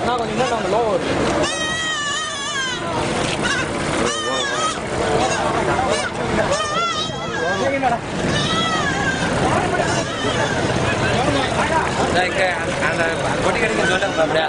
அந்த கொட்டி கடைக்கு சொல்லுங்க அப்படியே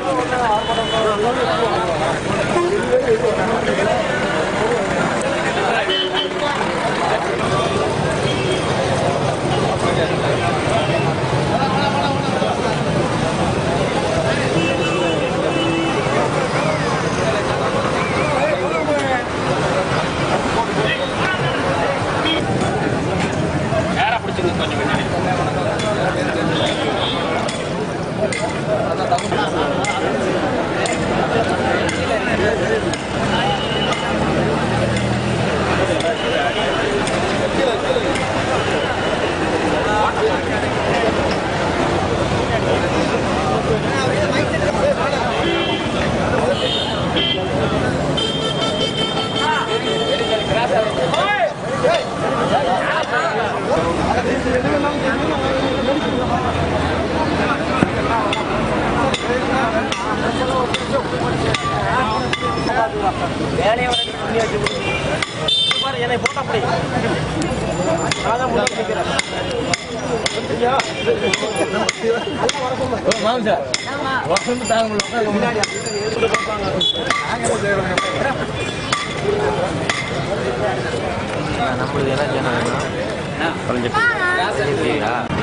நேரா பிடிச்சிங்க கொஞ்சம் பின்னாடி என்னை போட்டா அப்படி நான் தான் முன்னாடி நிற்கிறேன் நம்மளுக்கு என்ன செய்யணும் கொஞ்சம்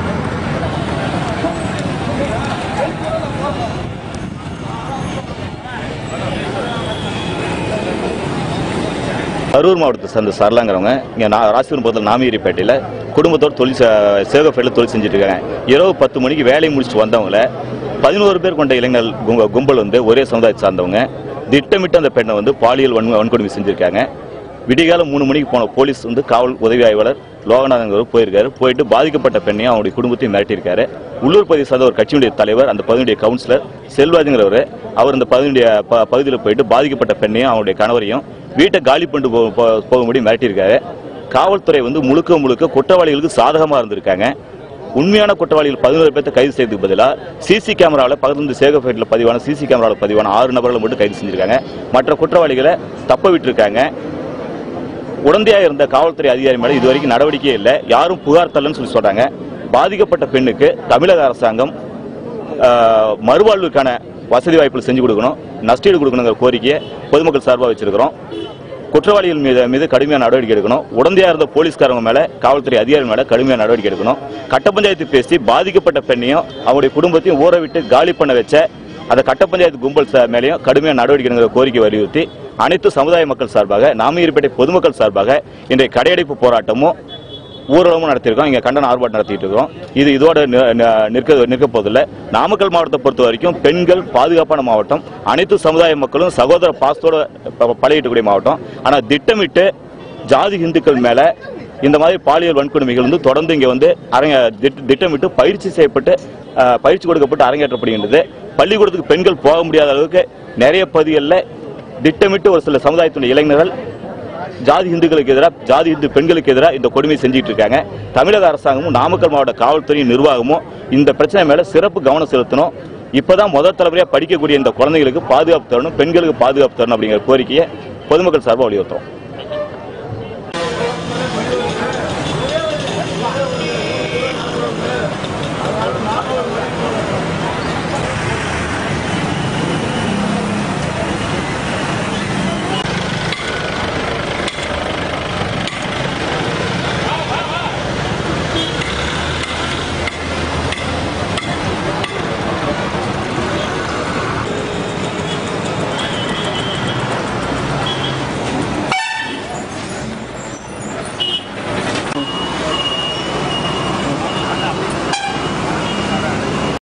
கரூர் மாவட்டத்தை சேர்ந்த சரலாங்கிறவங்க இங்கே நான் ராசிபுரம் பக்கத்தில் நாமியரிப்பேட்டையில் குடும்பத்தோடு தொழில் சே- சேகப்பேட்டில் தொழில் செஞ்சுட்டு இருக்காங்க இரவு பத்து மணிக்கு வேலையை முடிச்சுட்டு வந்தவங்கள பதினோரு பேர் கொண்ட இளைஞர்கள் கும்ப- கும்பல் வந்து ஒரே சமுதாயத்தை சார்ந்தவங்க திட்டமிட்டு அந்த பெண்ணை வந்து பாலியல் வன்ம வன்கொடுமை செஞ்சுருக்காங்க விடிகாலம் மூணு மணிக்கு போன போலீஸ் வந்து காவல் உதவி ஆய்வாளர் லோகநாதன் போயிருக்காரு போயிட்டு பாதிக்கப்பட்ட பெண்ணையும் அவருடைய குடும்பத்தையும் மிரட்டியிருக்காரு உள்ளூர் பகுதி சார்ந்த ஒரு கட்சியினுடைய தலைவர் அந்த பகுதியுடைய கவுன்சிலர் செல்வாஜுங்கிறவர் அவர் இந்த பகுதியுடைய ப- பகுதியில் போயிட்டு பாதிக்கப்பட்ட பெண்ணையும் அவருடைய கணவரையும் வீட்டை காலி பண்ணிட்டு போ- போ- போகும்படி மிரட்டியிருக்காரு காவல்துறை வந்து முழுக்க முழுக்க குற்றவாளிகளுக்கு சாதகமாக இருந்திருக்காங்க உண்மையான குற்றவாளிகள் பதினோரு பேர்த்த கைது செய்ததுக்கு பதிலாக சிசி கேமராவில் பக்கத்துல இருந்து சேகப்பேட்டில் பதிவான சிசி கேமராவில் பதிவான ஆறு நபர்களை மட்டும் கைது செஞ்சிருக்காங்க மற்ற குற்றவாளிகளை தப்ப விட்டுருக்காங்க உடந்தையா இருந்த காவல்துறை அதிகாரி மேல இதுவரைக்கும் நடவடிக்கையே இல்லை யாரும் புகார் தரலன்னு சொல்லி சொல்றாங்க பாதிக்கப்பட்ட பெண்ணுக்கு தமிழக அரசாங்கம் ஆஹ், மறுவாழ்வுக்கான வசதி வாய்ப்புகள் செஞ்சு கொடுக்கணும் நஷ்டீடு கொடுக்கணுங்கிற கோரிக்கையை பொதுமக்கள் சார்பாக வச்சிருக்கிறோம் குற்றவாளிகள் மீது மீது கடுமையான நடவடிக்கை எடுக்கணும் உடந்தையா இருந்த போலீஸ்காரங்க மேல காவல்துறை அதிகாரிகள் மேல கடுமையான நடவடிக்கை எடுக்கணும் கட்ட பஞ்சாயத்து பேசி பாதிக்கப்பட்ட பெண்ணையும் அவருடைய குடும்பத்தையும் ஊற விட்டு காலி பண்ண வச்ச அந்த கட்ட பஞ்சாயத்து கும்பல் சா- மேலேயும் கடுமையான நடவடிக்கை எடுக்கிற கோரிக்கை வலியுறுத்தி அனைத்து சமுதாய மக்கள் சார்பாக நாமியர்பேட்டை பொதுமக்கள் சார்பாக இன்றைய கடையடைப்பு போராட்டமும் ஊர்வலமும் நடத்தியிருக்கோம் இங்க கண்டன ஆர்ப்பாட்டம் நடத்திட்டு இருக்கோம் இது இதோட நி- நி- நிற்க நிற்க போதில்லை நாமக்கல் மாவட்டத்தை பொறுத்த வரைக்கும் பெண்கள் பாதுகாப்பான மாவட்டம் அனைத்து சமுதாய மக்களும் சகோதர பாசத்தோட ப- பழகிட்டக்கூடிய மாவட்டம் ஆனா திட்டமிட்டு ஜாதி இந்துக்கள் மேல இந்த மாதிரி பாலியல் வன்கொடுமைகள் வந்து தொடர்ந்து இங்க வந்து அரங்க திட்ட- திட்டமிட்டு பயிற்சி செய்யப்பட்டு அஹ், பயிற்சி கொடுக்கப்பட்டு அரங்கேற்றப்படுகின்றது பள்ளிக்கூடத்துக்கு பெண்கள் போக முடியாத அளவுக்கு நிறைய பகுதிகளில் திட்டமிட்டு ஒரு சில சமுதாயத்தினுடைய இளைஞர்கள் ஜாதி இந்துக்களுக்கு எதிராக ஜாதி இந்து பெண்களுக்கு எதிராக இந்த கொடுமை செஞ்சுட்டு இருக்காங்க தமிழக அரசாங்கமும் நாமக்கல் மாவட்ட காவல்துறை நிர்வாகமும் இந்த பிரச்சனை மேல சிறப்பு கவனம் செலுத்தணும் இப்பதான் முதல் தலைமுறையா படிக்கக்கூடிய இந்த குழந்தைகளுக்கு பாதுகாப்பு தரணும் பெண்களுக்கு பாதுகாப்பு தரணும் அப்படிங்கிற கோரிக்கையை பொதுமக்கள் சார்பாக வலியுறுத்துறோம்